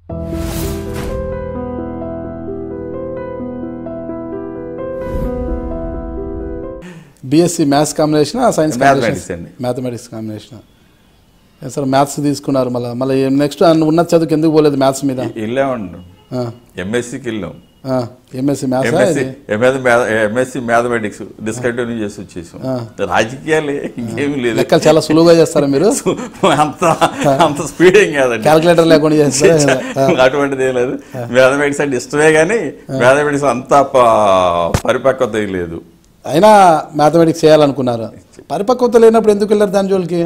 BSc maths combination science Mathematics అండి. Mathematics combination sir maths తీసుకున్నారు మళ్ళీ మళ్ళీ నెక్స్ట్ ఉన్నత చదువుకి ఎందుకు పోలేదు మ్యాథ్స్ మీద వెళ్ళామండి ఎంఎస్సికి వెళ్ళాం MSc maths MSc MSc mathematics discontinue చేసి వచ్చేసాం రాజకీయాలే ఇంకేమీ లేదు లెక్కలు చాలా సులువుగా చేస్తారా మీరు అంత అంత స్పీడ్ ఏం కాదండి క్యాలిక్యులేటర్ లేకుండా చేస్తారా అటువంటిది ఏం లేదు మ్యాథమెటిక్స్ అంటే ఇష్టమే కానీ మ్యాథమెటిక్స్ అంత ప- పరిపక్వత ఏం లేదు అయినా మ్యాథమెటిక్స్ చేయాలనుకున్నారు పరిపక్వత లేనప్పుడు ఎందుకు వెళ్ళారు దాని జోలికి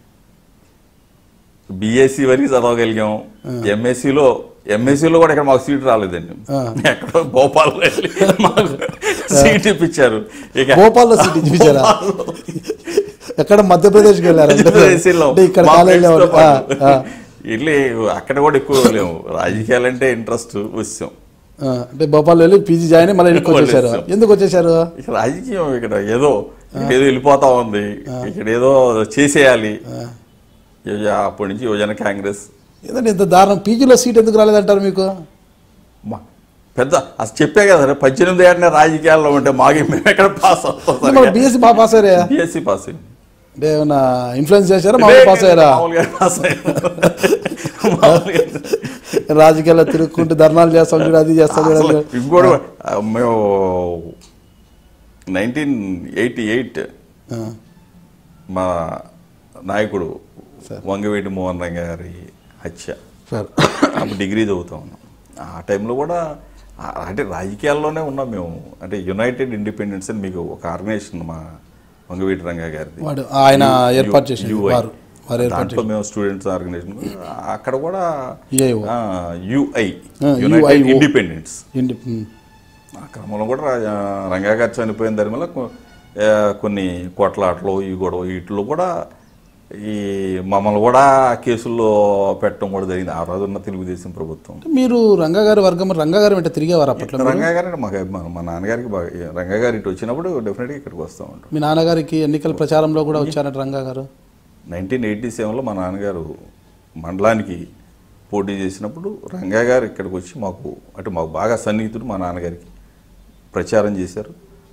బీఎస్సీ వరకు చదవగలిగాం ఎంఎస్సిలో ఎంఎస్సిలో కూడా ఇక్కడ మాకు సీట్ రాలేదండి ఎక్కడో భోపాల్ వెళ్ళి మాకు సీట్ ఇప్పించారు ఇక భోపాల్లో సీట్ ఇచ్చారా ఎక్కడ మధ్యప్రదేశ్కి వెళ్ళారు మధ్యప్రదేశ్లో అంటే ఇక్కడ మా కాలేజీలో friends తో ఆ, పాటు ఆ, వెళ్ళి అక్కడ కూడా ఎక్కువ లేము రాజకీయాలంటే ఇంట్రెస్ట్ వచ్చాం ఆ, అంటే భోపాల్ వెళ్ళి పీజీ జాయిన్ అయ్యి మళ్ళీ ఇంటికి వచ్చేసారు వచ్చేసాం. ఎందుకు వచ్చేసారు ఇక రాజకీయం ఇక్కడ ఏదో ఇక్కడ ఏదో వెళ్ళిపోతా ఉంది ఇక్కడ ఏదో చేసేయాలి యువ- అప్పటి నుంచి యువజన కాంగ్రెస్ ఏదంటే ఇంత దారుణం పీజీలో సీట్ ఎందుకు రాలేదంటారు మీకు మా- పెద్ద అసలు చెప్పే కదా పద్దెనిమిది ఏళ్ళనే రాజకీయాల్లో ఉంటే మాకు మేము ఎక్కడ పాస్ అవుతాం మరి బీఎస్సీ బాగా పాస్ అయ్యారా బిఎస్సి పాస్ అయ్యాం. అంటే ఏమన్నా ఇన్ఫ్లుయెన్స్ చేశారా మామూలు పాస్ అయ్యారా మామూలుగా పాస్ అయ్యాం. మామూలుగా. రాజకీయాల్లో తిరుగుకుంటూ ధర్నాలు చేస్తాం చూడు అది చేస్తాం చూడు అసలు అది. ఇంకోటి ఆ, మేము నైన్టీన్ ఎయిటీ ఎయిట్ ఆ, మా నాయకుడు వంగవీటి మోహన్ రంగ గారి హత్య సార్ అప్పుడు డిగ్రీ చదువుతా ఉన్నాం ఆ టైంలో కూడా ఆ- అంటే రాజకీయాల్లోనే ఉన్నాం మేము అంటే యునైటెడ్ ఇండిపెండెన్స్ అని మీకు ఒక ఆర్గనైజేషన్ మా వంగవీటి రంగ గారిది వాడు ఆయన ఏర్పాటు చేసిన UI. వారు వారు ఏర్పాటు దాంట్లో మేము స్టూడెంట్స్ ఆర్గనైజేషన్ అక్కడ కూడా EIO. UI ah, united UIO. Independence ఇండి ఉమ్. ఆ క్రమంలో కూడా రా- రంగా గారు చనిపోయిన దాని వల్ల కొ- ఆ, కొన్ని కొట్లాటలు ఈ గొడవ వీటిలో కూడా ఈ మమ్మల్ని కూడా కేసుల్లో పెట్టడం కూడా జరిగింది ఆ రోజున్న తెలుగుదేశం ప్రభుత్వం మీరు రంగా గారి వర్గం రంగా గారు వెంట తిరిగేవారు అప్పట్లో మీరు? రంగా గారు అంటే మాకు అభిమానం మా నాన్నగారికి బాగా రంగా గారు ఇటు వచ్చినప్పుడు డెఫినెట్గా ఇక్కడికి వస్తూ ఉంటాం మీ నాన్నగారికి ఎన్నికల ప్రచారంలో కూడా వచ్చారట రంగా గారు నైన్టీన్ ఎయిటీ సెవెన్లో మా నాన్నగారు మండలానికి పోటీ చేసినప్పుడు రంగా గారు ఇక్కడికి వచ్చి మాకు అంటే మాకు బాగా సన్నిహితుడు మా నాన్నగారికి ప్రచారం చేశారు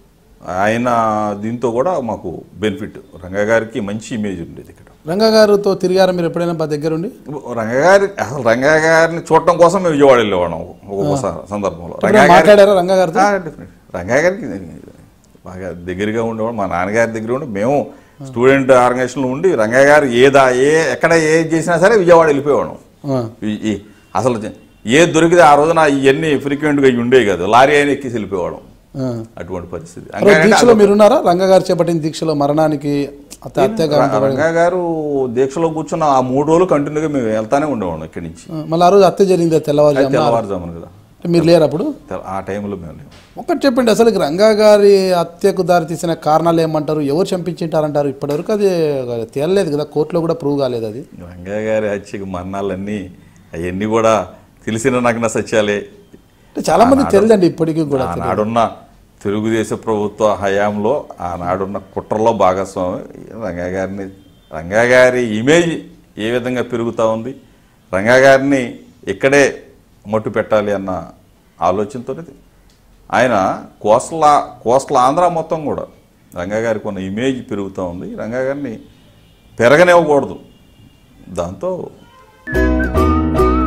ఆయన దీంతో కూడా మాకు బెనిఫిట్ రంగా గారికి మంచి ఇమేజ్ ఉండేది ఇక్కడ రంగా గారితో తిరిగారా మీరు ఎప్పుడైనా మా దగ్గర ఉండి రంగా గారి అసలు రంగా గారిని చూడటం కోసం మేము విజయవాడ వెళ్ళేవాళ్ళం ఒక్కొక్క సందర్భంలో రంగా ఎప్పుడైనా గారి మాట్లాడారా రంగా గారితో డెఫినెట్ రంగా గారికి బాగా దగ్గరగా ఉండేవాడు మా నాన్నగారి దగ్గర ఉండి మేము స్టూడెంట్ ఆర్గనైజేషన్లో ఉండి రంగా గారు ఏదా ఏ ఎక్కడ ఏ చేసినా సరే విజయవాడ వెళ్ళిపోయేవాడు ఆ, అసలు ఏ దొరికితే ఆ రోజున ఇవన్నీ ఫ్రీక్వెంట్గా ఇవి ఉండేవి కదా లారీ అయినా ఎక్కి వెళ్ళిపోయేవాడు ఆ. అటువంటి పరిస్థితి ఆ రోజు దీక్షలో మీరున్నారా రంగా గారు చేపట్టిన దీక్షలో మరణానికి అత్త హత్యగా ర- రంగా గారు దీక్షలో కూర్చున్న ఆ మూడు రోజులు కంటిన్యూగా మేము వెళ్తానే ఉండేవాళ్ళం ఇక్కడి నుంచి మళ్ళీ ఆ రోజు హత్య జరిగింది తెల్లవారుజామున తెల్లవారుజామున కదా అంటే మీరు లేరు అప్పుడు తెల్ల- ఆ టైంలో మేము లేము ఒకటి చెప్పండి అసలు రంగా గారి హత్యకు దారి తీసిన కారణాలు ఏమంటారు ఎవరు చంపించింటారంటారు ఇప్పటివరకు అది తేలలేదు కదా కోర్టులో కూడా ప్రూవ్ కాలేదు అది రంగా గారి హత్యకి మరణాలన్నీ అవన్నీ కూడా తెలిసిన నగ్న సత్యాలే అంటే చాలా మంది తెలియదండి ఇప్పటికీ కూడా ఆనాడున్న తెలుగుదేశం ప్రభుత్వ హయాంలో ఆనాడున్న కుట్రలో భాగస్వామి రంగా గారిని రంగా గారి ఇమేజ్ ఏ విధంగా పెరుగుతూ ఉంది రంగా గారిని ఇక్కడే మట్టు పెట్టాలి అన్న ఆలోచనతో ఆయన కోస్టల్ కోస్టల్ ఆంధ్ర మొత్తం కూడా రంగా గారికి ఉన్న ఇమేజ్ పెరుగుతూ ఉంది రంగా గారిని పెరగనివ్వకూడదు దాంతో